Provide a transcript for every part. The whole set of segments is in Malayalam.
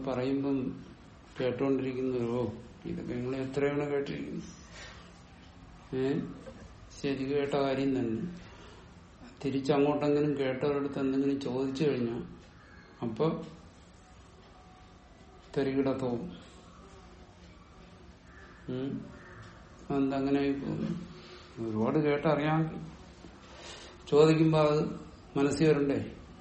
പറയുമ്പം കേട്ടോണ്ടിരിക്കുന്നവരോ ഇതൊക്കെ നിങ്ങൾ എത്രയാണ് കേട്ടിരിക്കുന്നത് ഏ ശരി കേട്ട കാര്യം തന്നെ തിരിച്ചങ്ങോട്ടെങ്കിലും കേട്ടവരടുത്ത് എന്തെങ്കിലും ചോദിച്ചു കഴിഞ്ഞാൽ അപ്പൊ തെറികിടത്തവും അതെന്തങ്ങനെ ഒരുപാട് കേട്ടറിയാം ചോദിക്കുമ്പോ അത് മനസ്സിൽ വരണ്ടേ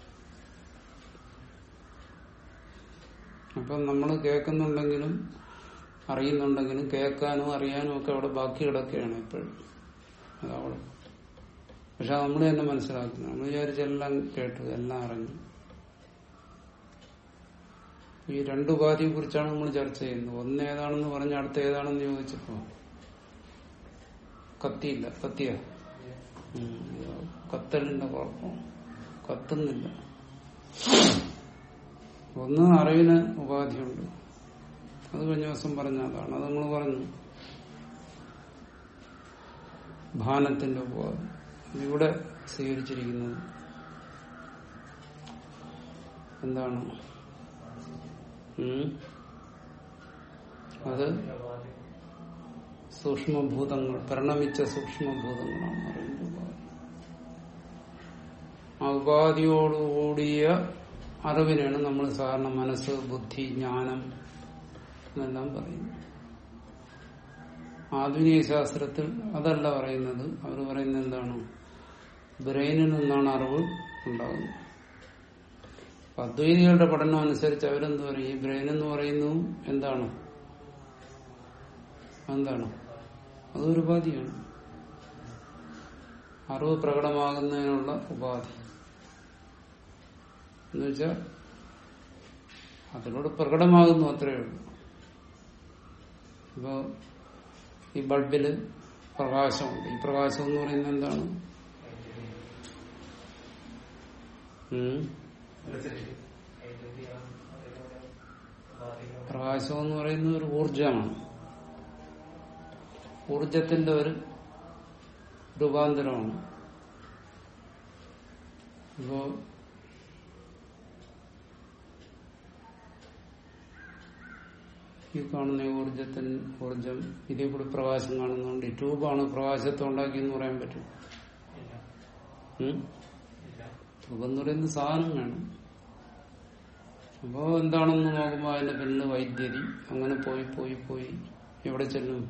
അപ്പം നമ്മൾ കേൾക്കുന്നുണ്ടെങ്കിലും അറിയുന്നുണ്ടെങ്കിലും കേൾക്കാനും അറിയാനും ഒക്കെ അവിടെ ബാക്കി കിടക്കുകയാണ് എപ്പോഴും അതവിടെ പക്ഷെ നമ്മൾ തന്നെ മനസ്സിലാക്കുന്നു നമ്മൾ വിചാരിച്ചെല്ലാം കേട്ടു എല്ലാം അറിഞ്ഞു ഈ രണ്ട് ഉപാധിയെ കുറിച്ചാണ് നമ്മൾ ചർച്ച ചെയ്യുന്നത് ഒന്ന് ഏതാണെന്ന് പറഞ്ഞ അടുത്ത ഏതാണെന്ന് ചോദിച്ചപ്പോ കത്തിയില്ല കത്തിയ കത്തലിന്റെ കുഴപ്പം കത്തുന്നില്ല ഒന്ന് അറിവിന് ഉപാധിയുണ്ട് അത് കഴിഞ്ഞ ദിവസം പറഞ്ഞ അതാണ് അത് നമ്മൾ പറഞ്ഞു ഭാനത്തിന്റെ ഉപാധി ഇവിടെ സ്വീകരിച്ചിരിക്കുന്നത് എന്താണ് ഉം? അത് സൂക്ഷ്മഭൂതങ്ങൾ പരിണമിച്ച സൂക്ഷ്മഭൂതങ്ങളാണ് അറിവിന്റെ ഉപാധി ആ ഉപാധിയോടുകൂടിയ അറിവിനാണ് നമ്മൾ സാധാരണ മനസ്സ് ബുദ്ധി ജ്ഞാനം എന്നെല്ലാം പറയുന്നത് ആധുനിക ശാസ്ത്രത്തിൽ അതല്ല പറയുന്നത് അവർ പറയുന്നത് എന്താണ് ബ്രെയിനിൽ നിന്നാണ് അറിവ് ഉണ്ടാകുന്നത് അപ്പൊ അദ്വൈതികളുടെ പഠനം അനുസരിച്ച് അവരെന്ത് പറയും ഈ ബ്രെയിൻ എന്ന് പറയുന്നതും എന്താണ് എന്താണ് അതൊരു ഉപാധിയാണ് അറിവ് പ്രകടമാകുന്നതിനുള്ള ഉപാധി എന്നുവെച്ചാൽ അതിലൂടെ പ്രകടമാകുന്നു അത്രയേ ഉള്ളൂ ഇപ്പോ ഈ ബൾബില് പ്രകാശമുണ്ട് ഈ പ്രകാശം എന്ന് പറയുന്നത് എന്താണ് ഉം? പ്രകാശം എന്ന് പറയുന്നത് ഒരു ഊർജമാണ് ഊർജത്തിന്റെ ഒരു രൂപാന്തരമാണ് ഇപ്പോ ഈ കാണുന്ന ഊർജത്തിൻ ഊർജം ഇതിൽ കൂടി പ്രകാശം കാണുന്നുണ്ട് ഈ ട്യൂബാണ് പ്രകാശത്തെ ഉണ്ടാക്കിയെന്ന് പറയാൻ പറ്റും ഉം? ട്യൂബ് എന്ന് പറയുന്ന സാധനം വേണം അപ്പോ എന്താണെന്ന് നോക്കുമ്പോ അതിന്റെ പിന്നിൽ വൈദ്യുതി അങ്ങനെ പോയി പോയി പോയി എവിടെ ചെല്ലും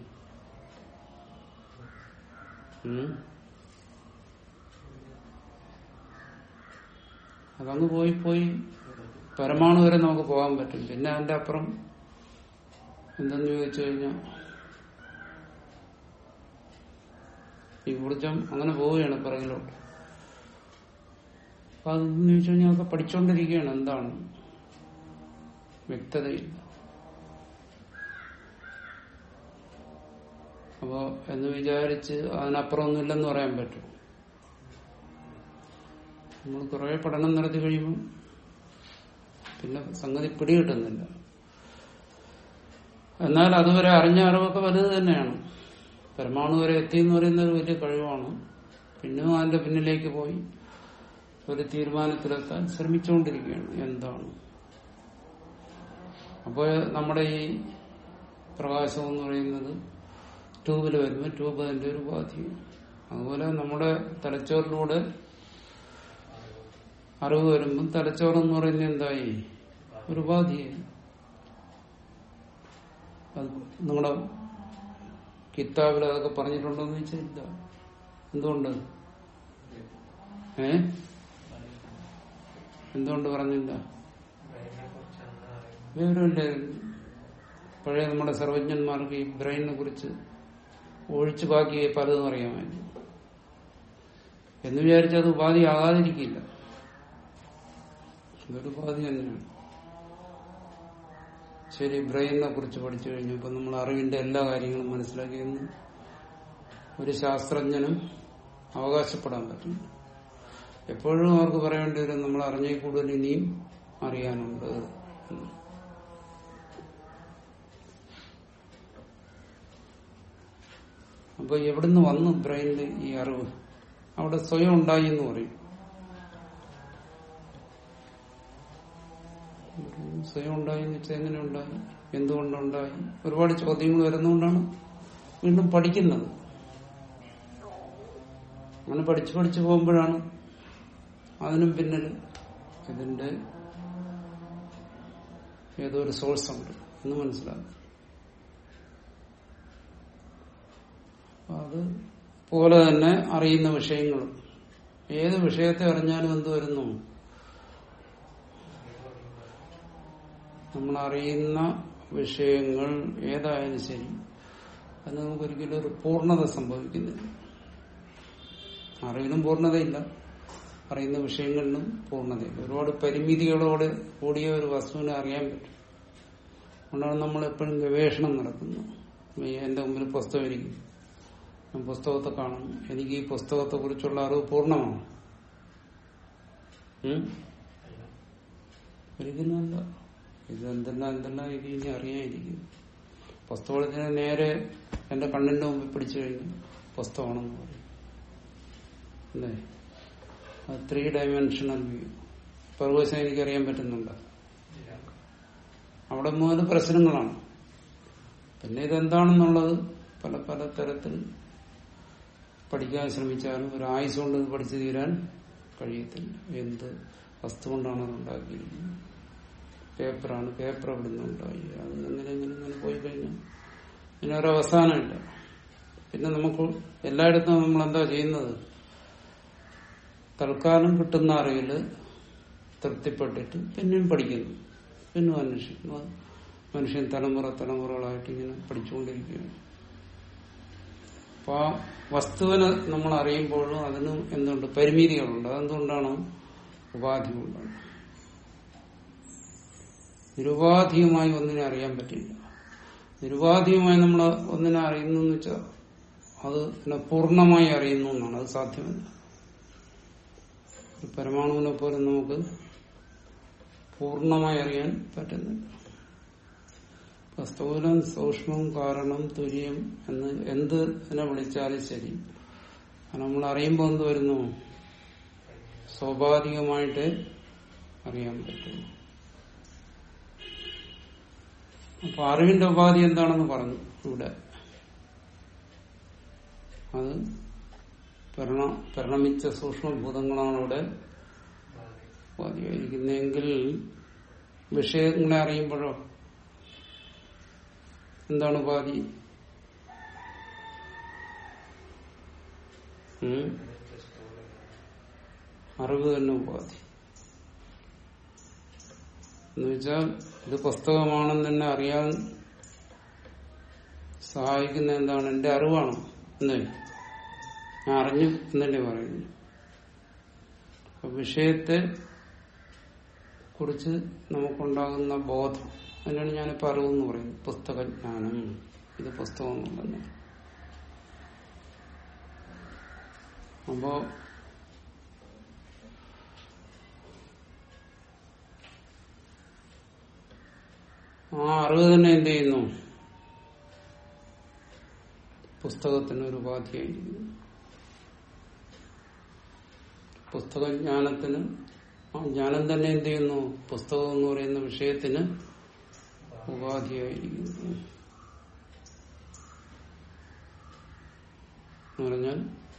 ഉം? അതങ്ങ് പോയി പോയി പരമാണു വരെ നമുക്ക് പോകാൻ പറ്റും പിന്നെ അതിന്റെ അപ്പുറം എന്തെന്ന് ചോദിച്ചു കഴിഞ്ഞാൽ ഈ ഊർജം അങ്ങനെ പോവുകയാണ് പിറകിലോട്ട് അപ്പൊ അതെന്ന് ചോദിച്ചു കഴിഞ്ഞാൽ ഒക്കെ പഠിച്ചുകൊണ്ടിരിക്കുകയാണ് എന്താണ് വ്യക്തതയില്ല അപ്പോ എന്ന് വിചാരിച്ച് അതിനപ്പുറം ഒന്നുമില്ലെന്ന് പറയാൻ പറ്റും നമ്മൾ കുറെ പഠനം നടത്തി കഴിയുമ്പോൾ പിന്നെ സംഗതി പിടികിട്ടുന്നില്ല എന്നാൽ അതുവരെ അറിഞ്ഞ അറിവൊക്കെ വലുത് തന്നെയാണ് പരമാണു വരെ എത്തി എന്ന് പറയുന്നത് ഒരു വലിയ കഴിവാണ് പിന്നെയും അതിന്റെ പിന്നിലേക്ക് പോയി ഒരു തീരുമാനത്തിലെത്താൻ ശ്രമിച്ചുകൊണ്ടിരിക്കുകയാണ് എന്താണ് അപ്പോൾ നമ്മുടെ ഈ പ്രകാശം എന്ന് പറയുന്നത് ട്യൂബിൽ വരുമ്പോൾ ട്യൂബ് അതിന്റെ ഒരു ഉപാധി അതുപോലെ നമ്മുടെ തലച്ചോറിലൂടെ അറിവ് വരുമ്പം തലച്ചോറെന്ന് പറയുന്നത് എന്തായി ഒരു ഉപാധിയായി അത് നിങ്ങളുടെ കിതാബിൽ അതൊക്കെ പറഞ്ഞിട്ടുണ്ടോന്ന് ചോദിച്ചാൽ ഇല്ല എന്തുകൊണ്ട് ഏ എന്തുകൊണ്ട് പറഞ്ഞില്ല വിവരമില്ല പഴയ നമ്മുടെ സർവജ്ഞന്മാർക്ക് ഈ ബ്രെയിനിനെ കുറിച്ച് ഒഴിച്ചു ബാക്കി പലതും അറിയാമായിരുന്നു എന്ന് വിചാരിച്ചത് ഉപാധി ആകാതിരിക്കില്ല ഇതൊരു ഉപാധി തന്നെയാണ് ശരി ബ്രെയിനിനെ കുറിച്ച് പഠിച്ചു കഴിഞ്ഞപ്പോൾ നമ്മൾ അറിവിന്റെ എല്ലാ കാര്യങ്ങളും മനസ്സിലാക്കിയെന്ന് ഒരു ശാസ്ത്രജ്ഞനും അവകാശപ്പെടാൻ പറ്റും എപ്പോഴും അവർക്ക് പറയേണ്ടി വരും നമ്മൾ അറിഞ്ഞേ കൂടുതൽ ഇനിയും അറിയാനുണ്ട് എന്ന്. അപ്പൊ എവിടുന്ന് വന്നു ബ്രെയിനിൽ ഈ അറിവ് അവിടെ സ്വയം ഉണ്ടായി എന്ന് പറയും സ്വയം ഉണ്ടായി എന്ന് വെച്ചാൽ എങ്ങനെ ഉണ്ടായി എന്തുകൊണ്ടുണ്ടായി ഒരുപാട് ചോദ്യങ്ങൾ വരുന്നതുകൊണ്ടാണ് വീണ്ടും പഠിക്കുന്നത് അങ്ങനെ പഠിച്ചു പഠിച്ചു പോകുമ്പോഴാണ് അതിനും പിന്നിൽ ഇതിന്റെ ഏതോ ഒരു സോഴ്സ് ഉണ്ട് എന്ന് മനസ്സിലാകും അപ്പൊ അത് പോലെ തന്നെ അറിയുന്ന വിഷയങ്ങളും ഏത് വിഷയത്തെ അറിഞ്ഞാലും എന്ത് വരുന്നു നമ്മൾ അറിയുന്ന വിഷയങ്ങൾ ഏതായാലും ശരി അത് നമുക്കൊരിക്കലും ഒരു പൂർണ്ണത സംഭവിക്കുന്നില്ല അറിവിനും പൂർണ്ണതയില്ല അറിയുന്ന വിഷയങ്ങളിലും പൂർണ്ണതയില്ല ഒരുപാട് പരിമിതികളോട് കൂടിയ ഒരു വസ്തുവിനെ അറിയാൻ പറ്റും അതുകൊണ്ടാണ് നമ്മൾ എപ്പോഴും ഗവേഷണം നടക്കുന്നത് ഈ എന്റെ മുമ്പിൽ പുസ്തകം ഇരിക്കും ഞാൻ പുസ്തകത്തെ കാണുന്നു എനിക്ക് ഈ പുസ്തകത്തെ കുറിച്ചുള്ള അറിവ് പൂർണ്ണമാണ് ഉം? ഒരിക്കലും അല്ല ഇത് എന്തെല്ലാം എന്തെല്ലാം ഇത് ഇനി അറിയാനിരിക്കും പുസ്തകത്തിന് നേരെ എന്റെ കണ്ണിന്റെ മുമ്പിൽ പിടിച്ചു കഴിഞ്ഞു പുസ്തകമാണെന്ന് പറയും അല്ലേ അത് ത്രീ ഡയമെൻഷണൽ വ്യൂ പർവശം എനിക്കറിയാൻ പറ്റുന്നുണ്ട് അവിടെ മുതൽ പ്രശ്നങ്ങളാണ് പിന്നെ ഇതെന്താണെന്നുള്ളത് പല പല തരത്തിൽ പഠിക്കാൻ ശ്രമിച്ചാലും ഒരു ആയുസ് കൊണ്ട് ഇത് പഠിച്ചു തീരാൻ കഴിയത്തില്ല എന്ത് വസ്തു കൊണ്ടാണ് അത് ഉണ്ടാക്കിയിരിക്കുന്നത് പേപ്പറാണ് പേപ്പർ അവിടെ നിന്നുണ്ടായി അത് അങ്ങനെ ഇങ്ങനെ ഇങ്ങനെ പോയി കഴിഞ്ഞാൽ പിന്നെ ഒരു അവസാനമില്ല പിന്നെ നമുക്ക് എല്ലായിടത്തും നമ്മൾ എന്താ ചെയ്യുന്നത് തൽക്കാലം കിട്ടുന്ന അറിവില് തൃപ്തിപ്പെട്ടിട്ട് പിന്നെയും പഠിക്കുന്നു പിന്നും അന്വേഷിക്കുന്നു അത് മനുഷ്യൻ തലമുറ തലമുറകളായിട്ട് ഇങ്ങനെ പഠിച്ചുകൊണ്ടിരിക്കുകയാണ് അപ്പൊ ആ വസ്തുവിനെ നമ്മൾ അറിയുമ്പോഴും അതിനും എന്തുണ്ട് പരിമിതികളുണ്ട് അതെന്തുകൊണ്ടാണ് ഉപാധി കൊണ്ടാണ് നിരുപാധികമായി ഒന്നിനെ അറിയാൻ പറ്റില്ല നിരുപാധികമായി നമ്മൾ ഒന്നിനെ അറിയുന്നു എന്ന് വെച്ചാൽ അത് പിന്നെ പൂർണ്ണമായി അറിയുന്നു എന്നാണ് അത് സാധ്യമല്ല ഒരു പരമാണുവിനെ പോലും നമുക്ക് പൂർണ്ണമായി അറിയാൻ പറ്റുന്നില്ല ഇപ്പൊ സ്ഥൂലം സൂക്ഷ്മം കാരണം തുര്യം എന്ന് എന്ത് ഇതിനെ വിളിച്ചാലും ശരി അത് നമ്മൾ അറിയുമ്പോൾ എന്ത് വരുന്നു സ്വാഭാവികമായിട്ട് അറിയാൻ പറ്റുന്നു അപ്പൊ അറിവിന്റെ ഉപാധി എന്താണെന്ന് പറഞ്ഞു ഇവിടെ അത് പരിണ പരിണമിച്ച സൂക്ഷ്മഭൂതങ്ങളാണ് ഇവിടെ ഉപാധിയായിരിക്കുന്നതെങ്കിൽ വിഷയങ്ങളെ അറിയുമ്പോഴോ എന്താണ് ഉപാധി ഉം? അറിവ് തന്നെ ഉപാധി എന്നുവെച്ചാൽ ഇത് പുസ്തകമാണെന്ന് തന്നെ അറിയാൻ സഹായിക്കുന്ന എന്താണ് എന്റെ അറിവാണ് എന്ന് ഞാൻ അറിഞ്ഞു എന്നല്ലേ പറയുന്നു അപ്പൊ വിഷയത്തെ കുറിച്ച് നമുക്കുണ്ടാകുന്ന ബോധം അതിനാണ് ഞാനിപ്പോ അറിവെന്ന് പറയുന്നത് പുസ്തകജ്ഞാനം ഇത് പുസ്തകം എന്നുള്ളത് അപ്പോ ആ അറിവ് തന്നെ എന്ത് ചെയ്യുന്നു പുസ്തകത്തിന് ഒരു ഉപാധിയായിരിക്കുന്നു പുസ്തകജ്ഞാനത്തിന് ആ ജ്ഞാനം തന്നെ എന്ത് ചെയ്യുന്നു പുസ്തകം എന്ന് പറയുന്ന വിഷയത്തിന് ഉപാധിയായിരിക്കുന്നു എന്ന് പറഞ്ഞാൽ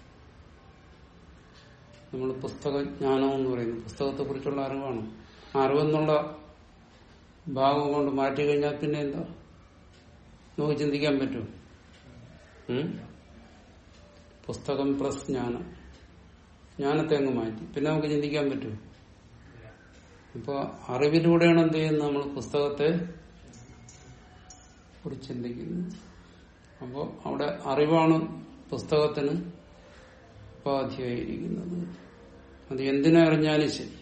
നമ്മൾ പുസ്തകജ്ഞാനം എന്ന് പറയുന്നു പുസ്തകത്തെ കുറിച്ചുള്ള അറിവാണ് ആ അറിവെന്നുള്ള ഭാഗം കൊണ്ട് മാറ്റി കഴിഞ്ഞാൽ പിന്നെ എന്താ നമുക്ക് ചിന്തിക്കാൻ പറ്റും ഉം? പുസ്തകം പ്ലസ് ജ്ഞാനം ജ്ഞാനത്തെ അങ്ങ് മാറ്റി പിന്നെ നമുക്ക് ചിന്തിക്കാൻ പറ്റും ഇപ്പൊ അറിവിലൂടെയാണ് എന്ത് ചെയ്യുന്നത് നമ്മൾ പുസ്തകത്തെ കുറിച്ച് ചിന്തിക്കുന്നത് അപ്പോൾ അവിടെ അറിവാണ് പുസ്തകത്തിന് ഉപാധിയായിരിക്കുന്നത് അത് എന്തിനെ അറിഞ്ഞാലും ശരി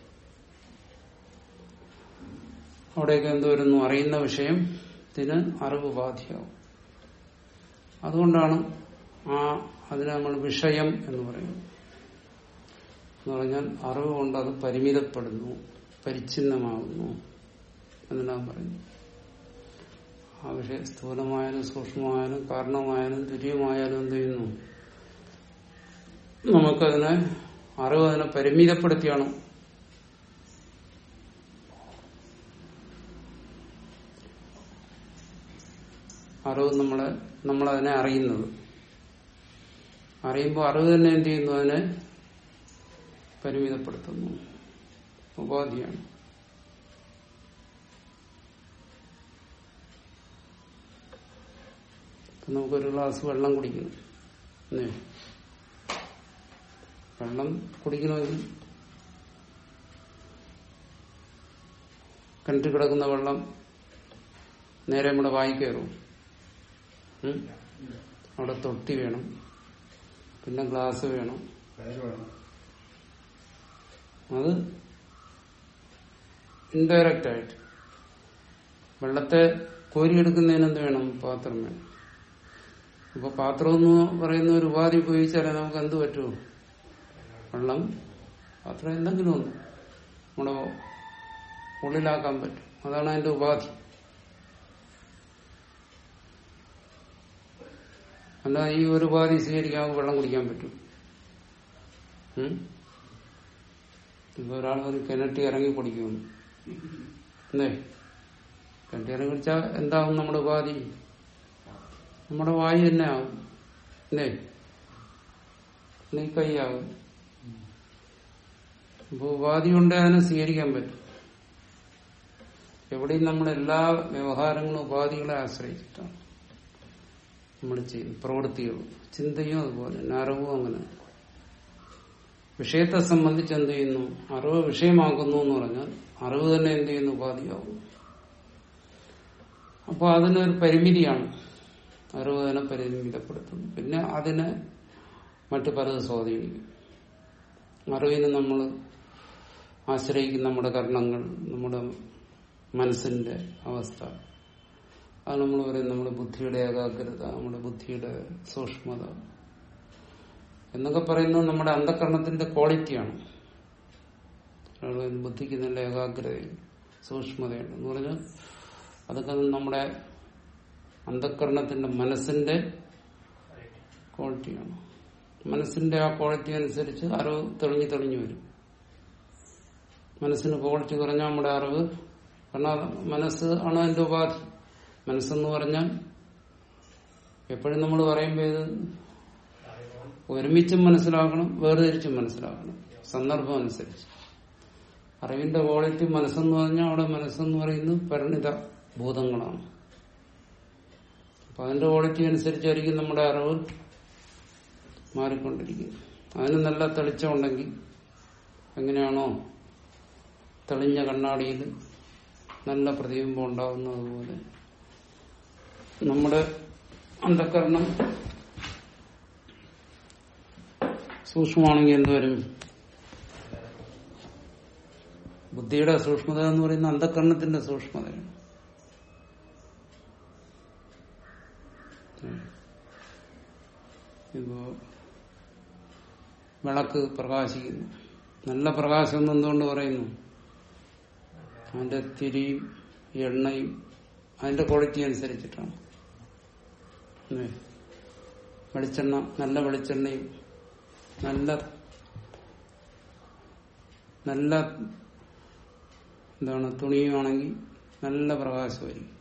അവിടെയൊക്കെ എന്ത് വരുന്നു അറിയുന്ന വിഷയത്തിന് അറിവ് ഉപാധിയാവും അതുകൊണ്ടാണ് ആ അതിനെ നമ്മൾ വിഷയം എന്ന് പറയുന്നത് എന്ന് പറഞ്ഞാൽ അറിവ് കൊണ്ട് അത് പരിമിതപ്പെടുന്നു പരിച്ഛിന്നമാകുന്നു എന്നെല്ലാം പറയുന്നു ആ വിഷയം സ്ഥൂലമായാലും സൂക്ഷ്മമായാലും കാരണമായാലും തുര്യമായാലും എന്ത് ചെയ്യുന്നു നമുക്കതിനെ അറിവ് അതിനെ പരിമിതപ്പെടുത്തിയാണ് അറിവ് നമ്മളെ നമ്മളതിനെ അറിയുന്നത് അറിയുമ്പോൾ അറിവ് തന്നെ എന്ത് ചെയ്യുന്നു അതിനെ പരിമിതപ്പെടുത്തുന്നു ഉപാധിയാണ് ഇപ്പൊ നമുക്കൊരു ഗ്ലാസ് വെള്ളം കുടിക്കണം അല്ലേ വെള്ളം കുടിക്കണമെങ്കിൽ കിണറ്റിൽ കിടക്കുന്ന വെള്ളം നേരെ നമ്മുടെ വായി കയറും ഉം? അവിടെ തൊട്ടി വേണം പിന്നെ ഗ്ലാസ് വേണം അത് ഇൻഡയറക്റ്റ് ആയിട്ട് വെള്ളത്തെ കോരിയെടുക്കുന്നതിന് എന്ത് വേണം പാത്രം വേണം ഇപ്പൊ പാത്രം എന്ന് പറയുന്ന ഒരു ഉപാധി ഉപയോഗിച്ചാലേ നമുക്ക് എന്ത് പറ്റുമോ വെള്ളം പാത്രം എന്തെങ്കിലും ഒന്ന് നമ്മുടെ ഉള്ളിലാക്കാൻ പറ്റും അതാണ് അതിന്റെ ഉപാധി അല്ല ഈ ഒരു ഉപാധി സ്വീകരിക്കാൻ വെള്ളം കുടിക്കാൻ പറ്റും ഉം? ഇപ്പൊ ഒരാൾ ഒരു കിണറ്റി ഇറങ്ങി പൊടിക്കുന്നു അല്ലേ കിണറ്റി ഇറങ്ങി കുടിച്ചാൽ എന്താവും നമ്മുടെ ഉപാധി നമ്മുടെ വായു തന്നെ ആവും അല്ലേ നീ കൈയാവും അപ്പൊ ഉപാധി കൊണ്ട് അതിനെ സ്വീകരിക്കാൻ പറ്റും എവിടെയും നമ്മുടെ എല്ലാ വ്യവഹാരങ്ങളും ഉപാധികളെ ആശ്രയിച്ചിട്ടാണ് നമ്മൾ ചെയ്യുന്നത് പ്രവൃത്തികളും ചിന്തയും അതുപോലെ തന്നെ അറിവും അങ്ങനെ വിഷയത്തെ സംബന്ധിച്ച് എന്ത് ചെയ്യുന്നു അറിവ് വിഷയമാക്കുന്നു എന്ന് പറഞ്ഞാൽ അറിവ് തന്നെ എന്ത് ചെയ്യുന്നു ഉപാധിയാകും അപ്പോൾ അതിനൊരു പരിമിതിയാണ് അറിവ് തന്നെ പരിമിതപ്പെടുത്തുന്നു പിന്നെ അതിനെ മറ്റു പലത് സ്വാധീനിക്കും അറിവിന് നമ്മൾ ആശ്രയിക്കുന്ന നമ്മുടെ കർണങ്ങൾ നമ്മുടെ മനസ്സിന്റെ അവസ്ഥ അത് നമ്മൾ പറയും നമ്മുടെ ബുദ്ധിയുടെ ഏകാഗ്രത നമ്മുടെ ബുദ്ധിയുടെ സൂക്ഷ്മത എന്നൊക്കെ പറയുന്നത് നമ്മുടെ അന്ധകരണത്തിന്റെ ക്വാളിറ്റിയാണ് ഒരാൾ ബുദ്ധിക്ക് നല്ല ഏകാഗ്രതയും സൂക്ഷ്മതയുണ്ട് എന്ന് പറഞ്ഞാൽ അതൊക്കെ നമ്മുടെ അന്ധകരണത്തിന്റെ മനസ്സിന്റെ ക്വാളിറ്റിയാണ് മനസ്സിന്റെ ആ ക്വാളിറ്റി അനുസരിച്ച് അറിവ് തെളിഞ്ഞു തെളിഞ്ഞു വരും മനസ്സിന് ക്വാളിറ്റി കുറഞ്ഞാൽ നമ്മുടെ അറിവ് കാരണം അത് മനസ്സ് ആണ് അതിന്റെ ഉപാധി മനസ്സെന്ന് പറഞ്ഞാൽ എപ്പോഴും നമ്മൾ പറയുമ്പോൾ ഇത് ഒരുമിച്ചും മനസ്സിലാക്കണം വേർതിരിച്ചും മനസ്സിലാക്കണം സന്ദർഭം അനുസരിച്ച് അറിവിന്റെ ക്വാളിറ്റി മനസ്സെന്ന് പറഞ്ഞാൽ അവിടെ മനസ്സെന്ന് പറയുന്നത് പരിണിത ഭൂതങ്ങളാണ് അപ്പൊ അതിന്റെ ക്വാളിറ്റി അനുസരിച്ചായിരിക്കും നമ്മുടെ അറിവ് മാറിക്കൊണ്ടിരിക്കുന്നത് അതിന് നല്ല തെളിച്ചമുണ്ടെങ്കിൽ എങ്ങനെയാണോ തെളിഞ്ഞ കണ്ണാടിയിൽ നല്ല പ്രതിബിംബം ഉണ്ടാകുന്നത് പോലെ നമ്മുടെ അന്ധക്കരണം സൂക്ഷ്മമാണെങ്കിൽ എന്തുവരും ബുദ്ധിയുടെ സൂക്ഷ്മത എന്ന് പറയുന്ന അന്ധക്കരണത്തിന്റെ സൂക്ഷ്മതയാണ് ഇപ്പോ വിളക്ക് പ്രകാശിക്കുന്നു നല്ല പ്രകാശം എന്ന് എന്തുകൊണ്ട് പറയുന്നു അതിന്റെ തിരിയും എണ്ണയും അതിന്റെ ക്വാളിറ്റി അനുസരിച്ചിട്ടാണ് അല്ലേ? വെളിച്ചെണ്ണ നല്ല വെളിച്ചെണ്ണയും നല്ല നല്ല എന്താണ് തുണിയുമാണെങ്കിൽ നല്ല പ്രകാശമായിരിക്കും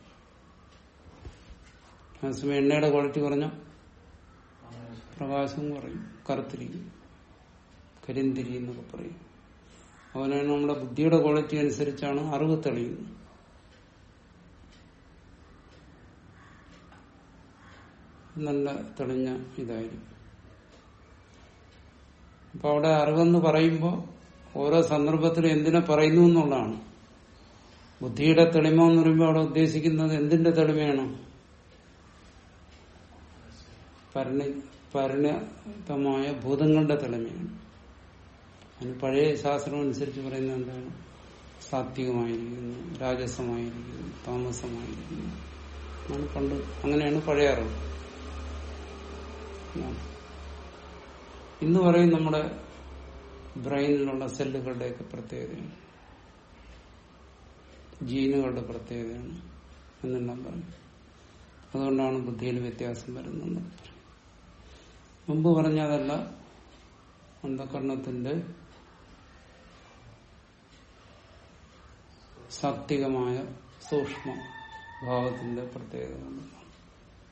അതേസമയം എണ്ണയുടെ ക്വാളിറ്റി കുറഞ്ഞ പ്രകാശം കുറയും കറുത്തിരിക്കും കരിന്തിരി എന്നൊക്കെ പറയും അവനാണ് നമ്മുടെ ബുദ്ധിയുടെ ക്വാളിറ്റി അനുസരിച്ചാണ് അറിവ് തെളിയുന്നത് നല്ല തെളിഞ്ഞ ഇതായിരിക്കും അപ്പൊ അവിടെ അറിവെന്ന് പറയുമ്പോൾ ഓരോ സന്ദർഭത്തിലും എന്തിനെ പറയുന്നു എന്നുള്ളതാണ് ബുദ്ധിയുടെ തെളിമ എന്ന് പറയുമ്പോൾ അവിടെ ഉദ്ദേശിക്കുന്നത് എന്തിന്റെ തെളിമയാണ് പരിണി പരിണിതമായ ഭൂതങ്ങളുടെ തെളിമയാണ് അതിന് പഴയ ശാസ്ത്രം അനുസരിച്ച് പറയുന്നത് എന്താണ് സാത്വികമായിരിക്കുന്നു രാജസമായിരിക്കുന്നു താമസമായിരിക്കുന്നു അങ്ങനെ പണ്ട് അങ്ങനെയാണ് പഴയ അറിവ് ഇന്ന് പറയും നമ്മുടെ ബ്രെയിനിലുള്ള സെല്ലുകളുടെയൊക്കെ പ്രത്യേകതയാണ് ജീനുകളുടെ പ്രത്യേകതയാണ് എന്നെല്ലാം പറയും അതുകൊണ്ടാണ് ബുദ്ധിയിൽ വ്യത്യാസം വരുന്നത് മുമ്പ് പറഞ്ഞതല്ല അന്ധകരണത്തിന്റെ സാത്വികമായ സൂക്ഷ്മ ഭാവത്തിന്റെ പ്രത്യേകത കൊണ്ടാണ്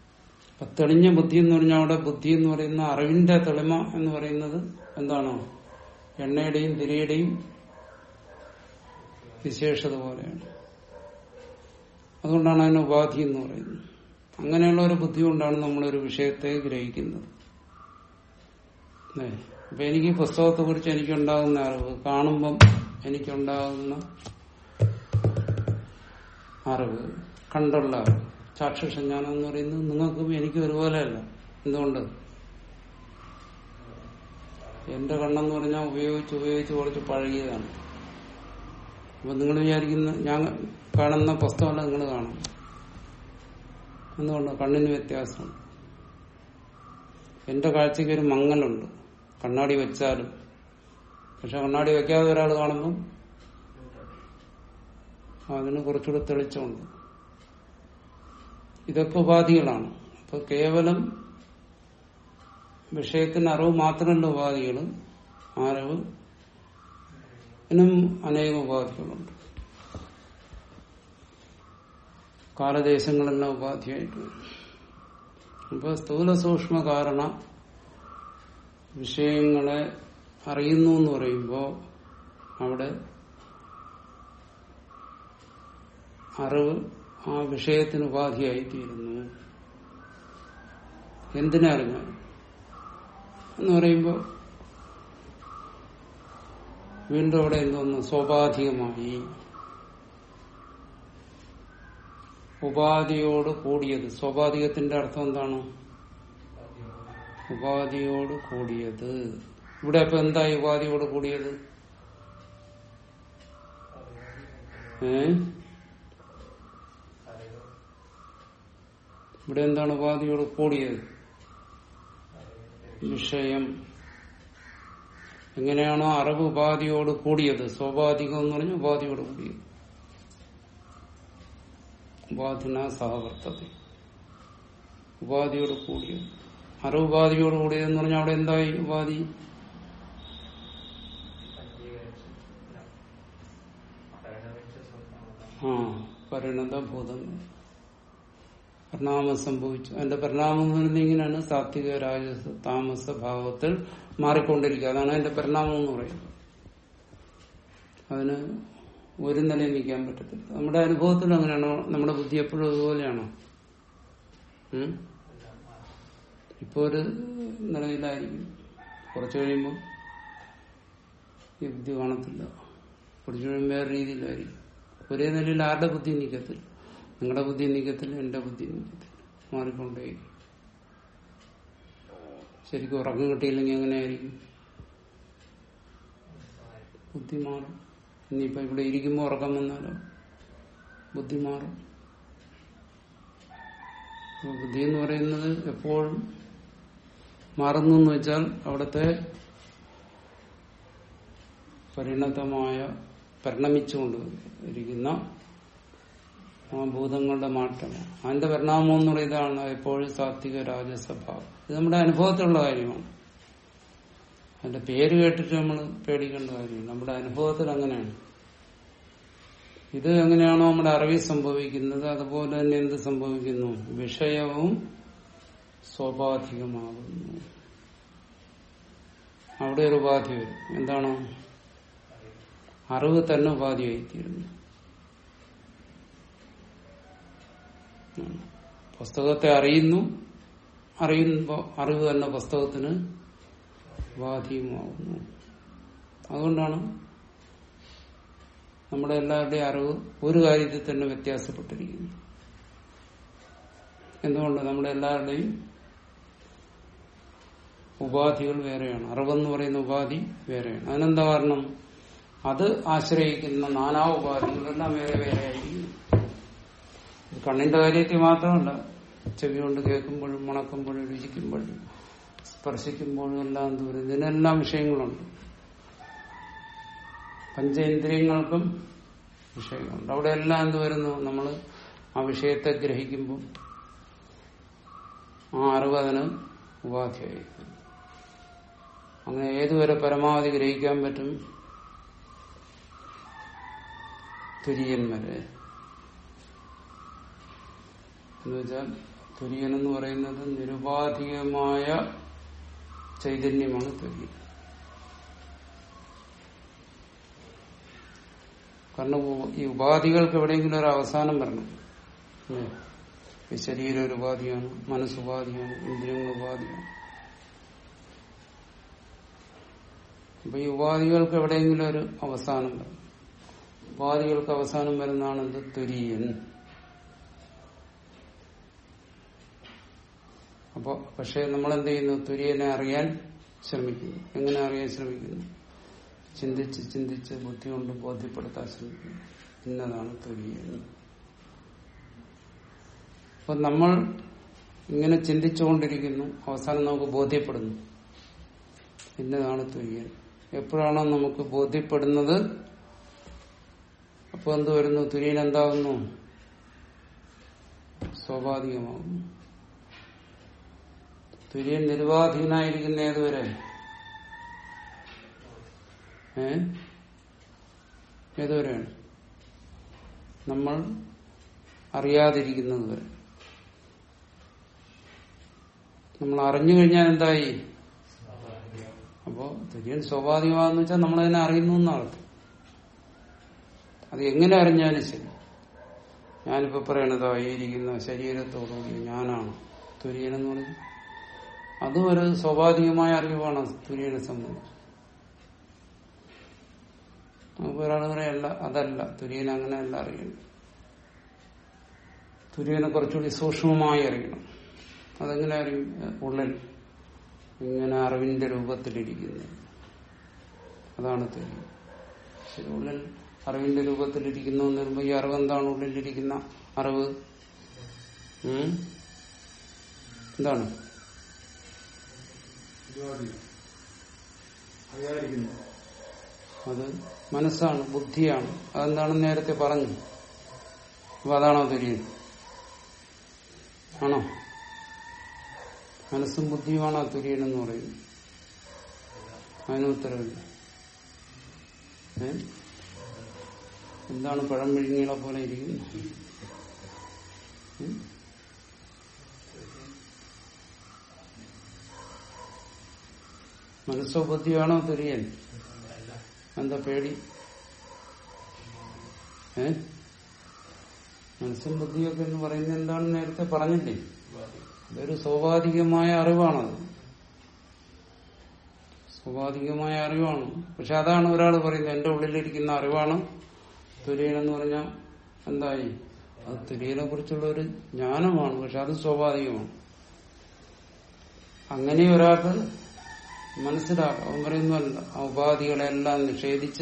അപ്പൊ തെളിഞ്ഞ ബുദ്ധി എന്ന് പറഞ്ഞാൽ അവിടെ ബുദ്ധി എന്ന് പറയുന്ന അറിവിന്റെ തെളിമ എന്ന് പറയുന്നത് എന്താണോ എണ്ണയുടെയും തിരയുടെയും വിശേഷത പോലെയാണ് അതുകൊണ്ടാണ് അതിന് ഉപാധി എന്ന് പറയുന്നത് അങ്ങനെയുള്ള ഒരു ബുദ്ധി കൊണ്ടാണ് നമ്മളൊരു വിഷയത്തെ ഗ്രഹിക്കുന്നത് അപ്പൊ എനിക്ക് ഈ പുസ്തകത്തെ കുറിച്ച് എനിക്കുണ്ടാകുന്ന അറിവ് കാണുമ്പം എനിക്കുണ്ടാകുന്ന അറിവ് കണ്ടുള്ള അറിവ് ചാക്ഷുഷജ്ഞാനം എന്ന് പറയുന്നത് നിങ്ങൾക്കും എനിക്കും ഒരുപോലെയല്ല എന്തുകൊണ്ട് എന്റെ കണ്ണെന്ന് പറഞ്ഞാൽ ഉപയോഗിച്ച് ഉപയോഗിച്ച് കുറച്ച് പഴകിയതാണ് അപ്പൊ നിങ്ങൾ വിചാരിക്കുന്ന ഞാൻ കാണുന്ന പുസ്തകമല്ല നിങ്ങൾ കാണും എന്തുകൊണ്ട് കണ്ണിന് വ്യത്യാസമുണ്ട് എന്റെ കാഴ്ചയ്ക്ക് ഒരു മങ്ങലുണ്ട് കണ്ണാടി വെച്ചാലും പക്ഷെ കണ്ണാടി വെക്കാതെ ഒരാൾ കാണുമ്പം അതിന് കുറച്ചുകൂടെ തെളിച്ചമുണ്ട് ഇതൊക്കെ ഉപാധികളാണ് അപ്പൊ കേവലം വിഷയത്തിന് അറിവ് മാത്രമല്ല ഉപാധികൾ അറിവ് ഇനും അനേകം ഉപാധികളുണ്ട് കാലദേശങ്ങളെല്ലാം ഉപാധിയായിട്ട് വരും അപ്പൊ സ്ഥൂല സൂക്ഷ്മ കാരണ വിഷയങ്ങളെ അറിയുന്നു എന്ന് പറയുമ്പോൾ അവിടെ അറിവ് ആ വിഷയത്തിന് ഉപാധിയായിത്തീരുന്നു എന്തിനറിഞ്ഞാൽ എന്ന് പറയുമ്പോൾ വീണ്ടും അവിടെ എന്തോന്നു സ്വാഭാവികമായി ഉപാധിയോട് കൂടിയത് സ്വാഭാവികത്തിന്റെ അർത്ഥം എന്താണ് ഉപാധിയോട് കൂടിയത് ഇവിടെ ഇപ്പൊ എന്തായി ഉപാധിയോട് കൂടിയത് ഏ ഇവിടെ എന്താണ് ഉപാധിയോട് കൂടിയത് വിഷയം എങ്ങനെയാണോ അറിവ് ഉപാധിയോട് കൂടിയത് സ്വാഭാവികം എന്ന് പറഞ്ഞ ഉപാധിയോട് കൂടിയത് ഉപാധിന സഹവർത്തത ഉപാധിയോട് കൂടിയത് അറിവ് ഉപാധിയോട് കൂടിയതെന്ന് പറഞ്ഞാൽ അവിടെ എന്തായി ഉപാധി ആ പരിണതഭൂതം പരിണാമം സംഭവിച്ചു അതിന്റെ പരിണാമം എന്ന് പറയുന്നത് ഇങ്ങനെയാണ് സാത്വിക രാജസ താമസ ഭാവത്തിൽ മാറിക്കൊണ്ടിരിക്കുക അതാണ് അതിന്റെ പരിണാമം എന്ന് പറയുന്നത് അതിന് ഒരു നിലയിൽ നിൽക്കാൻ പറ്റത്തില്ല നമ്മുടെ അനുഭവത്തിൽ അങ്ങനെയാണോ നമ്മുടെ ബുദ്ധി എപ്പോഴും അതുപോലെയാണോ ഉം? ഇപ്പൊ ഒരു നിലയിലായിരിക്കും കുറച്ചു കഴിയുമ്പോൾ ഈ ബുദ്ധി കാണത്തില്ല കുറച്ചു കഴിയുമ്പോൾ വേറെ രീതിയിലായിരിക്കും ഒരേ നിലയിൽ ആരുടെ ബുദ്ധി നിൽക്കത്തില്ല നിങ്ങളുടെ ബുദ്ധി നീക്കത്തില്ല എന്റെ ബുദ്ധി നീക്കത്തില്ല മാറിക്കൊണ്ടേ ശരിക്കും ഉറക്കം കിട്ടിയില്ലെങ്കിൽ എങ്ങനെയായിരിക്കും ബുദ്ധി മാറും ഇനിയിപ്പോ ഇവിടെ ഇരിക്കുമ്പോൾ ഉറക്കം വന്നാലോ ബുദ്ധി മാറും അപ്പൊ ബുദ്ധി എന്ന് പറയുന്നത് എപ്പോഴും മാറുന്നു എന്ന് വെച്ചാൽ അവിടുത്തെ പരിണതമായ പരിണമിച്ചുകൊണ്ട് ഇരിക്കുന്ന ആ ഭൂതങ്ങളുടെ മാറ്റമാണ് അതിന്റെ പരിണാമം എന്ന് പറയുന്നത് ഇതാണ് എപ്പോഴും സാത്വിക രാജസഭാവം ഇത് നമ്മുടെ അനുഭവത്തിലുള്ള കാര്യമാണ് അതിന്റെ പേര് കേട്ടിട്ട് നമ്മൾ പേടിക്കേണ്ട കാര്യമില്ല നമ്മുടെ അനുഭവത്തിൽ അങ്ങനെയാണ് ഇത് എങ്ങനെയാണോ നമ്മുടെ അറിവിൽ സംഭവിക്കുന്നത് അതുപോലെ തന്നെ എന്ത് സംഭവിക്കുന്നു വിഷയവും സ്വാഭാവികമാകുന്നു അവിടെ ഒരു ഉപാധി വരും എന്താണോ അറിവ് തന്നെ ഉപാധിയായിത്തീരുന്നു പുസ്തകത്തെ അറിയുന്നു അറിയുമ്പോൾ അറിവ് തന്നെ പുസ്തകത്തിന് ഉപാധിയുമാകുന്നു അതുകൊണ്ടാണ് നമ്മുടെ എല്ലാവരുടെയും അറിവ് ഒരു കാര്യത്തിൽ തന്നെ വ്യത്യാസപ്പെട്ടിരിക്കുന്നു എന്തുകൊണ്ട് നമ്മുടെ എല്ലാവരുടെയും ഉപാധികൾ വേറെയാണ് അറിവെന്ന് പറയുന്ന ഉപാധി വേറെയാണ് അതിനെന്താ കാരണം അത് ആശ്രയിക്കുന്ന നാനാ ഉപാധികളെല്ലാം വേറെ വേറെ ആയിരിക്കും ഇത് കണ്ണിന്റെ കാര്യത്തിൽ മാത്രമല്ല ചെവി കൊണ്ട് കേൾക്കുമ്പോഴും മണക്കുമ്പോഴും രുചിക്കുമ്പോഴും സ്പർശിക്കുമ്പോഴും എല്ലാം എന്ത് പറയും ഇതിനെല്ലാം വിഷയങ്ങളുണ്ട് പഞ്ചേന്ദ്രിയങ്ങൾക്കും വിഷയങ്ങളുണ്ട് അവിടെ എല്ലാം എന്ത് വരുന്നു നമ്മൾ ആ വിഷയത്തെ ഗ്രഹിക്കുമ്പോൾ ആ അറിവ് അതിന് ഉപാധിയായിരിക്കും അങ്ങനെ ഏതുവരെ പരമാവധി ഗ്രഹിക്കാൻ പറ്റും തുര്യൻ വരെ എന്ന് വെച്ചാൽ തുര്യൻ എന്ന് പറയുന്നത് നിരുപാധികമായ ചൈതന്യമാണ് തുര്യൻ കാരണം ഉ- ഈ ഉപാധികൾക്ക് എവിടെയെങ്കിലും ഒരു അവസാനം വരണം അല്ലേ? ഈ ശരീരം ഒരു ഉപാധിയാണ് മനസ്സുപാധിയാണ് ഇന്ദ്രിയങ്ങൾ ഉപാധിയാണ് അപ്പൊ ഈ ഉപാധികൾക്ക് എവിടെയെങ്കിലും ഒരു അവസാനം വരണം ഉപാധികൾക്ക് അവസാനം വരുന്നതാണ് എന്ത് തുര്യൻ അപ്പൊ പക്ഷെ നമ്മൾ എന്ത് ചെയ്യുന്നു തുര്യനെ അറിയാൻ ശ്രമിക്കുന്നു എങ്ങനെ അറിയാൻ ശ്രമിക്കുന്നു ചിന്തിച്ച് ചിന്തിച്ച് ബുദ്ധി കൊണ്ട് ബോധ്യപ്പെടുത്താൻ ശ്രമിക്കുന്നു ഇന്നതാണ് തുര്യൻ അപ്പൊ നമ്മൾ ഇങ്ങനെ ചിന്തിച്ചുകൊണ്ടിരിക്കുന്നു അവസാനം നമുക്ക് ബോധ്യപ്പെടുന്നു ഇന്നതാണ് തുര്യൻ എപ്പോഴാണോ നമുക്ക് ബോധ്യപ്പെടുന്നത് അപ്പൊ എന്ത് വരുന്നു തുര്യൻ എന്താകുന്നു സ്വാഭാവികമാകുന്നു തുര്യൻ നിരുപാധീനായിരിക്കുന്ന ഏതുവരെ ഏ ഏതുവരെയാണ് നമ്മൾ അറിയാതിരിക്കുന്നത് വരെ നമ്മൾ അറിഞ്ഞു കഴിഞ്ഞാൽ എന്തായി അപ്പോ തുര്യൻ സ്വാഭാവികമാണെന്ന് വെച്ചാൽ നമ്മളതിനെ അറിയുന്നു എന്നർത്ഥം അത് എങ്ങനെ അറിഞ്ഞാലും ശരി ഞാനിപ്പോ പറയണതോ ഈ ഇരിക്കുന്ന ശരീരത്തോടുകൂടി ഞാനാണ് തുര്യൻ എന്ന് പറഞ്ഞു അതും ഒരു സ്വാഭാവികമായ അറിവാണ് തുര്യനെ സംബന്ധിച്ച് നമുക്ക് ഒരാൾ പറയല്ല അതല്ല തുര്യൻ അങ്ങനെയല്ല അറിയണം തുര്യനെ കുറച്ചുകൂടി സൂക്ഷ്മമായി അറിയണം അതെങ്ങനെ അറിയും ഉള്ളിൽ ഇങ്ങനെ അറിവിന്റെ രൂപത്തിലിരിക്കുന്നത് അതാണ് തുര്യം ശരി ഉള്ളിൽ അറിവിന്റെ രൂപത്തിലിരിക്കുന്നു എന്ന് പറയുമ്പോൾ ഈ അറിവ് എന്താണ് ഉള്ളിലിരിക്കുന്ന അറിവ് ഉം? എന്താണ് അറിയാതിരിക്കുന്നു അത് മനസ്സാണ് ബുദ്ധിയാണ് അതെന്താണെന്ന് നേരത്തെ പറഞ്ഞു അപ്പൊ അതാണോ തുര്യൻ ആണോ മനസ്സും ബുദ്ധിയുമാണോ തുര്യൻ എന്ന് പറയുന്നത് അതിന് ഉത്തരവില്ല ഏ എന്താണ് പഴം വിഴുങ്ങികളെ പോലെ ഇരിക്കുന്നത് ഉം? മനസ്സോ ബുദ്ധിയാണോ തുര്യൻ എന്താ പേടി ഏ മനസ്സും ബുദ്ധിയൊക്കെ എന്ന് പറയുന്നത് എന്താണെന്ന് നേരത്തെ പറഞ്ഞില്ലേ ഇതൊരു സ്വാഭാവികമായ അറിവാണത് സ്വാഭാവികമായ അറിവാണ് പക്ഷെ അതാണ് ഒരാൾ പറയുന്നത് എന്റെ ഉള്ളിലിരിക്കുന്ന അറിവാണ് തുര്യൻ എന്ന് പറഞ്ഞാൽ എന്തായി അത് തുര്യനെ കുറിച്ചുള്ള ഒരു ജ്ഞാനമാണ് പക്ഷെ അത് സ്വാഭാവികമാണ് അങ്ങനെ ഒരാൾക്ക് മനസ്സിലാക്കാം അവൻ പറയുന്നതല്ല ആ ഉപാധികളെല്ലാം നിഷേധിച്ച്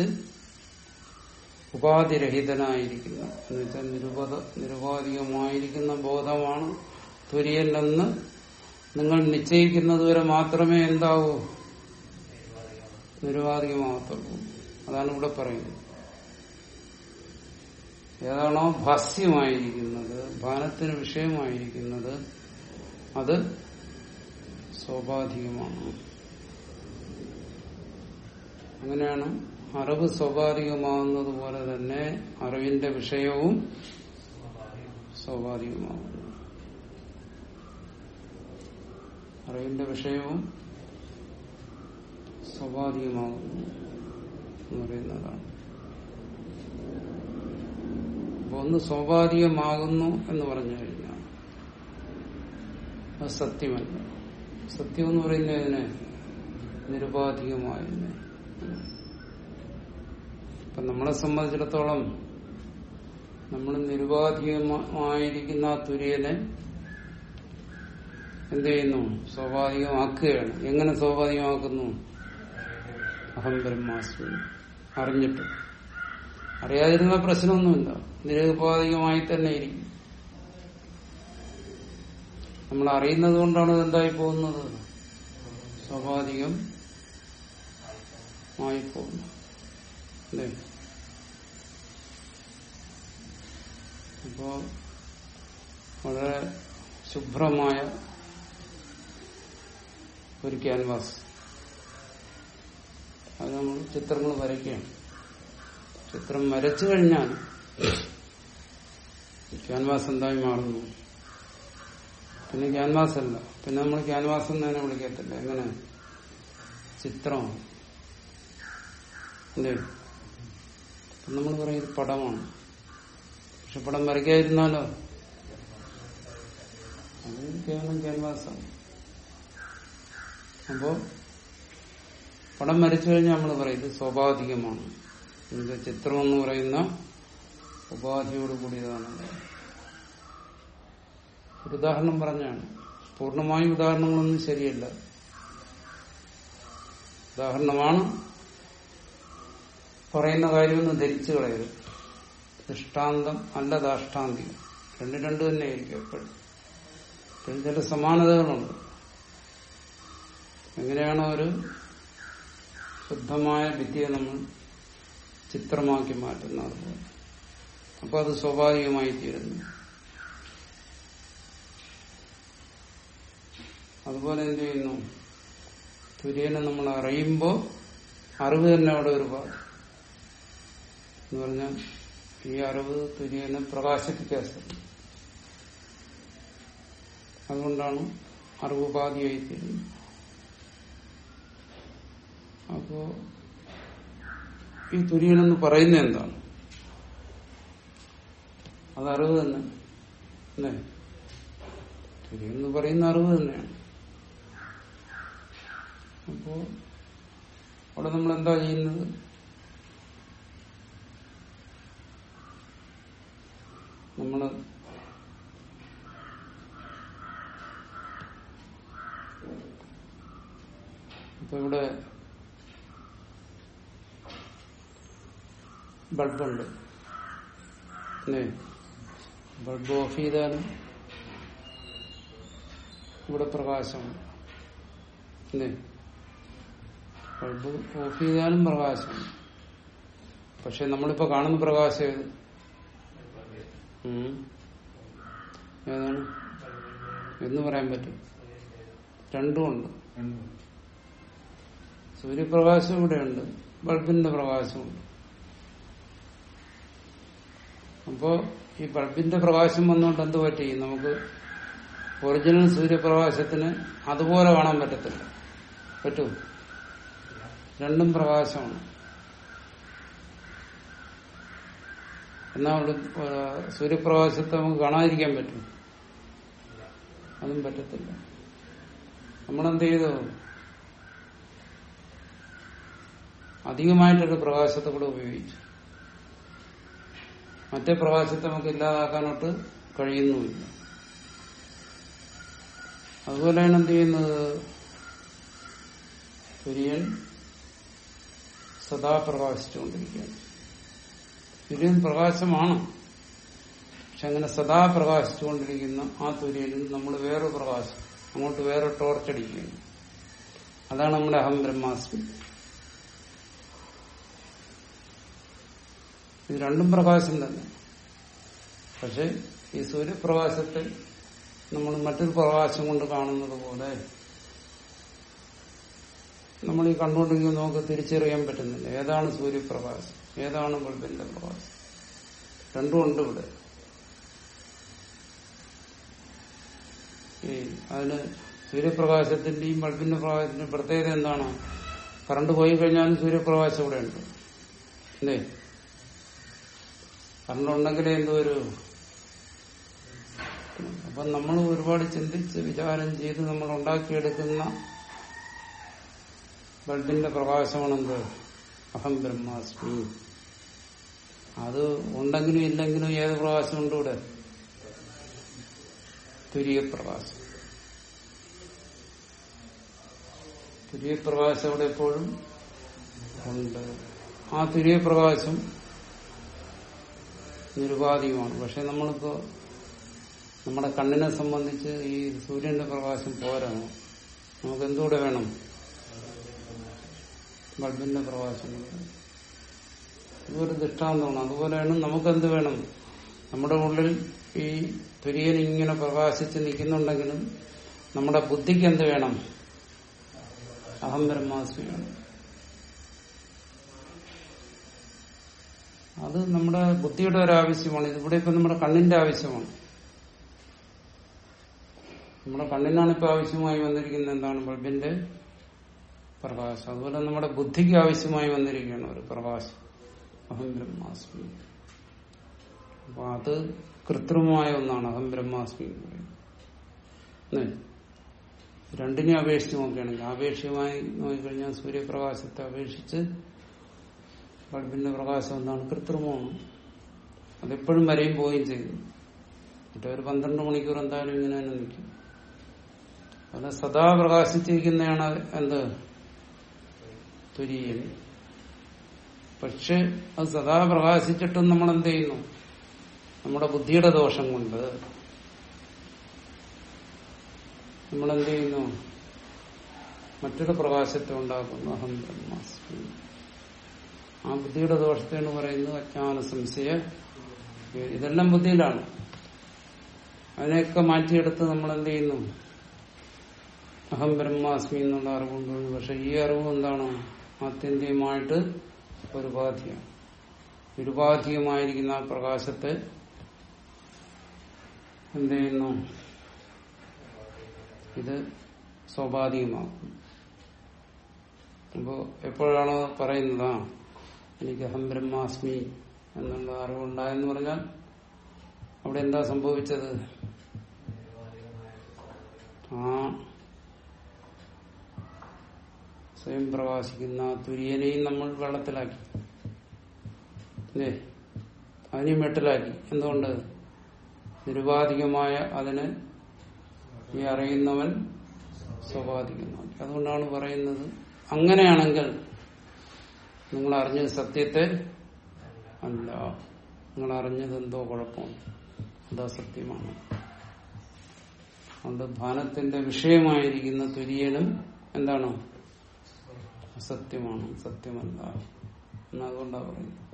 ഉപാധിരഹിതനായിരിക്കുന്ന എന്ന് വെച്ചാൽ നിരുപത നിരുപാധികമായിരിക്കുന്ന ബോധമാണ് തുര്യനെന്ന് നിങ്ങൾ നിശ്ചയിക്കുന്നത് വരെ മാത്രമേ എന്താവൂ നിരുപാധികമാകത്തുള്ളൂ അതാണ് ഇവിടെ പറയുന്നത് ഏതാണോ ഭാസ്യമായിരിക്കുന്നത് ഭാനത്തിന് വിഷയമായിരിക്കുന്നത് അത് സ്വാഭാവികമാണ് അങ്ങനെയാണ് അറിവ് സ്വാഭാവികമാകുന്നത് പോലെ തന്നെ അറിവിന്റെ വിഷയവും സ്വാഭാവികമാകുന്നു അറിവിന്റെ വിഷയവും സ്വാഭാവികമാകുന്നു എന്ന് പറയുന്നതാണ് അപ്പൊ ഒന്ന് സ്വാഭാവികമാകുന്നു എന്ന് പറഞ്ഞു കഴിഞ്ഞാൽ അത് സത്യമല്ല സത്യം എന്ന് പറയുന്നതിന് നിരുപാധികമായതിനെ അപ്പൊ നമ്മളെ സംബന്ധിച്ചിടത്തോളം നമ്മൾ നിരുപാധികമായിരിക്കുന്ന ആ തുര്യനെ എന്ത് ചെയ്യുന്നു സ്വാഭാവികമാക്കുകയാണ് എങ്ങനെ സ്വാഭാവികമാക്കുന്നു അഹം ബ്രഹ്മാസ്മി അറിഞ്ഞിട്ട് അറിയാതിരുന്ന പ്രശ്നമൊന്നുമില്ല നിരുപാധികമായി തന്നെ ഇരിക്കും നമ്മൾ അറിയുന്നത് കൊണ്ടാണ് ഇതെന്തായി പോകുന്നത് സ്വാഭാവികം ആയിപ്പോകുന്നു അല്ലേ അപ്പോ വളരെ ശുഭ്രമായ ഒരു ക്യാൻവാസ് അത് നമ്മൾ ചിത്രങ്ങൾ വരയ്ക്കുകയാണ് ചിത്രം വരച്ചു കഴിഞ്ഞാൽ ക്യാൻവാസ് എന്തായി മാറുന്നു പിന്നെ ക്യാൻവാസ് അല്ല പിന്നെ നമ്മൾ ക്യാൻവാസ് എന്ന് തന്നെ വിളിക്കത്തില്ല എങ്ങനെ ചിത്രം അല്ലേ അപ്പൊ നമ്മൾ പറയും ഇത് പടമാണ് പക്ഷെ പടം വരയ്ക്കാതിരുന്നാലോ അത് കേവലം ക്യാൻവാസാണ് അപ്പോ പടം വരച്ചു കഴിഞ്ഞാൽ നമ്മൾ പറയും ഇത് സ്വാഭാവികമാണ് ഇത് ചിത്രം എന്ന് പറയുന്ന ഉപാധിയോട് കൂടിയതാണ് ഒരു ഉദാഹരണം പറഞ്ഞാണ് പൂർണ്ണമായും ഉദാഹരണങ്ങളൊന്നും ശരിയല്ല ഉദാഹരണമാണ് പറയുന്ന കാര്യമൊന്ന് ധരിച്ചു കളയരുത് ദൃഷ്ടാന്തം അല്ല ദാഷ്ടാന്തികം രണ്ട് രണ്ട് തന്നെ ആയിരിക്കും എപ്പോഴും പിന്നെ ചില സമാനതകളുണ്ട് എങ്ങനെയാണോ ഒരു ശുദ്ധമായ ഭിത്തിയെ നമ്മൾ ചിത്രമാക്കി മാറ്റുന്നത് പോലെ അപ്പൊ അത് സ്വാഭാവികമായി തീരുന്നു അതുപോലെ എന്ത് ചെയ്യുന്നു തുര്യനെ നമ്മൾ അറിയുമ്പോൾ അറിവ് തന്നെ അവിടെ ഒരു ഭാഗം എന്ന് പറഞ്ഞാൽ ഈ അറിവ് തുര്യനെ പ്രകാശിപ്പിക്കാൻ ശ്രമിക്കും അതുകൊണ്ടാണ് അറിവുപാധിയായി തീരുന്നത് അപ്പോ ഈ തുര്യനെന്ന് പറയുന്നത് എന്താണ് അത് അറിവ് തന്നെ അല്ലേ തുര്യൻ എന്ന് പറയുന്ന അറിവ് തന്നെയാണ് അപ്പോ അവിടെ നമ്മൾ എന്താ ചെയ്യുന്നത് നമ്മള് ഇപ്പൊ ഇവിടെ ബൾബുണ്ട് അല്ലേ ബൾബ് ഓഫ് ചെയ്താലും ഇവിടെ പ്രകാശമുണ്ട് അല്ലേ ബൾബ് ഓഫ് ചെയ്താലും പ്രകാശമുണ്ട് പക്ഷെ നമ്മളിപ്പോ കാണുന്ന പ്രകാശം ഏത് ഉം. ഏതാണ് എന്ന് പറയാൻ പറ്റും രണ്ടുമുണ്ട് സൂര്യപ്രകാശം ഇവിടെയുണ്ട് ബൾബിന്റെ പ്രകാശമുണ്ട് അപ്പോ ഈ ബൾബിന്റെ പ്രകാശം വന്നുകൊണ്ട് എന്ത് പറ്റി നമുക്ക് ഒറിജിനൽ സൂര്യപ്രകാശത്തിന് അതുപോലെ കാണാൻ പറ്റത്തില്ല പറ്റൂ രണ്ടും പ്രകാശമാണ് എന്നാൽ അവിടെ ഏഹ്, സൂര്യപ്രകാശത്തെ നമുക്ക് കാണാതിരിക്കാൻ പറ്റും അതും പറ്റത്തില്ല നമ്മളെന്ത് ചെയ്തു അധികമായിട്ടൊരു പ്രകാശത്തെ കൂടെ ഉപയോഗിച്ചു മറ്റേ പ്രകാശത്തെ നമുക്ക് ഇല്ലാതാക്കാനോട്ട് കഴിയുന്നുമില്ല അതുപോലെയാണ് എന്ത് ചെയ്യുന്നത് സൂര്യൻ സദാ പ്രകാശിച്ചുകൊണ്ടിരിക്കുകയാണ് സൂര്യൻ പ്രകാശമാണ് പക്ഷെ അങ്ങനെ സദാ പ്രകാശിച്ചുകൊണ്ടിരിക്കുന്ന ആ തുര്യനിൽ നമ്മൾ വേറെ പ്രകാശം അങ്ങോട്ട് വേറെ ടോർച്ചടിക്കുകയാണ് അതാണ് നമ്മുടെ അഹം ബ്രഹ്മാസ്മി ഇത് രണ്ടും പ്രകാശം തന്നെ പക്ഷെ ഈ സൂര്യപ്രകാശത്തെ നമ്മൾ മറ്റൊരു പ്രകാശം കൊണ്ട് കാണുന്നത് പോലെ നമ്മൾ ഈ കണ്ടുകൊണ്ടിരിക്കുമ്പോൾ നമുക്ക് തിരിച്ചറിയാൻ പറ്റുന്നില്ല ഏതാണ് സൂര്യപ്രകാശം ഏതാണ് ബൾബിന്റെ പ്രകാശം രണ്ടും ഉണ്ട് ഇവിടെ ഈ അതിന് സൂര്യപ്രകാശത്തിന്റെയും ബൾബിന്റെ പ്രകാശത്തിന്റെയും പ്രത്യേകത എന്താണ് കറണ്ട് പോയി കഴിഞ്ഞാലും സൂര്യപ്രകാശം ഇവിടെ ഉണ്ട് അല്ലേ കറണ്ട് ഉണ്ടെങ്കിലേ എന്തോ ഒരു അപ്പൊ നമ്മൾ ഒരുപാട് ചിന്തിച്ച് വിചാരം ചെയ്ത് നമ്മൾ ഉണ്ടാക്കിയെടുക്കുന്ന ബൾബിന്റെ പ്രകാശമാണെന്ത് അഹം ബ്രഹ്മാസ്മി അത് ഉണ്ടെങ്കിലും ഇല്ലെങ്കിലും ഏത് പ്രകാശമുണ്ട് ഇവിടെ തുര്യപ്രകാശം തുര്യപ്രകാശം അവിടെ എപ്പോഴും ഉണ്ട് ആ തുര്യപ്രകാശം നിരുപാധികമാണ് പക്ഷെ നമ്മളിപ്പോ നമ്മുടെ കണ്ണിനെ സംബന്ധിച്ച് ഈ സൂര്യന്റെ പ്രകാശം പോരാ നമുക്ക് എന്തുകൂടെ വേണം ബൾബിന്റെ പ്രകാശം കൂടെ വേണം. ഇതൊരു ദൃഷ്ടാന്തമാണ് അതുപോലെയാണ് നമുക്കെന്ത് വേണം നമ്മുടെ ഉള്ളിൽ ഈ തുര്യൻ ഇങ്ങനെ പ്രകാശിച്ച് നിൽക്കുന്നുണ്ടെങ്കിലും നമ്മുടെ ബുദ്ധിക്ക് എന്ത് വേണം അഹം ബ്രഹ്മാസ്മി വേണം അത് നമ്മുടെ ബുദ്ധിയുടെ ഒരു ആവശ്യമാണ് ഇതിവിടെ ഇപ്പൊ നമ്മുടെ കണ്ണിന്റെ ആവശ്യമാണ് നമ്മൾ നമ്മുടെ കണ്ണിനാണ് ഇപ്പൊ ആവശ്യമായി വന്നിരിക്കുന്നത് എന്താണ് ബൾബിന്റെ പ്രകാശം അതുപോലെ നമ്മുടെ ബുദ്ധിക്ക് ആവശ്യമായി വന്നിരിക്കുകയാണ് ഒരു പ്രകാശം അഹം ബ്രഹ്മാസ്മി അപ്പൊ അത് കൃത്രിമമായ ഒന്നാണ് അഹം ബ്രഹ്മാസ്മി എന്ന് പറയുന്നത് അല്ലേ? രണ്ടിനെ അപേക്ഷിച്ച് നോക്കുകയാണെങ്കിൽ ആപേക്ഷികമായി നോക്കിക്കഴിഞ്ഞാൽ സൂര്യപ്രകാശത്തെ അപേക്ഷിച്ച് ബൾബിന്റെ പ്രകാശം എന്താണ് കൃത്രിമമാണ് അതെപ്പോഴും വരെയും പോവുകയും ചെയ്തു മറ്റേ ഒരു പന്ത്രണ്ട് മണിക്കൂർ എന്തായാലും ഇങ്ങനെ തന്നെ നിൽക്കും അല്ല സദാ പ്രകാശിച്ചിരിക്കുന്നതാണ് എന്ത് തുര്യൻ പക്ഷെ അത് സദാ പ്രകാശിച്ചിട്ടും നമ്മൾ എന്ത് ചെയ്യുന്നു നമ്മുടെ ബുദ്ധിയുടെ ദോഷം കൊണ്ട് നമ്മൾ എന്ത് ചെയ്യുന്നു മറ്റൊരു പ്രകാശത്തെ ഉണ്ടാക്കുന്നു അഹം ബ്രഹ്മാസ്മി ആ ബുദ്ധിയുടെ ദോഷത്തെയാണ് പറയുന്നത് അജ്ഞാന സംശയ ഇതെല്ലാം ബുദ്ധിയിലാണ് അതിനെയൊക്കെ മാറ്റിയെടുത്ത് നമ്മൾ എന്ത് ചെയ്യുന്നു അഹം ബ്രഹ്മാസ്മി എന്നുള്ള അറിവുണ്ട് പക്ഷെ ഈ അറിവ് എന്താണ് ആത്യന്തികമായിട്ട് ഒരു ഉപാധിയാണ് നിരുപാധികമായിരിക്കുന്ന ആ പ്രകാശത്തെ എന്ത് ചെയ്യുന്നു ഇത് സ്വാഭാവികമാക്കും അപ്പോ എപ്പോഴാണോ പറയുന്നതാ എനിക്ക് അഹം ബ്രഹ്മാസ്മി എന്നുള്ള അറിവുണ്ടായെന്ന് പറഞ്ഞാൽ അവിടെ എന്താ സംഭവിച്ചത് ആ സ്വയം പ്രകാശിക്കുന്ന ആ തുര്യനെയും നമ്മൾ വെള്ളത്തിലാക്കി അല്ലേ അതിനെയും വെട്ടിലാക്കി എന്തുകൊണ്ട് നിരുപാധികമായ അതിന് ഈ അറിയുന്നവൻ സ്വാഭാവികമാക്കി അതുകൊണ്ടാണ് പറയുന്നത് അങ്ങനെയാണെങ്കിൽ നിങ്ങൾ അറിഞ്ഞത് സത്യത്തെ അല്ല നിങ്ങൾ അറിഞ്ഞത് എന്തോ കുഴപ്പമാണ് അതാ സത്യമാണ് അതുകൊണ്ട് ഭാനത്തിന്റെ വിഷയമായിരിക്കുന്ന തുര്യനും എന്താണ് അസത്യമാണ് സത്യമല്ല എന്നതുകൊണ്ടാണ് പറയുന്നത്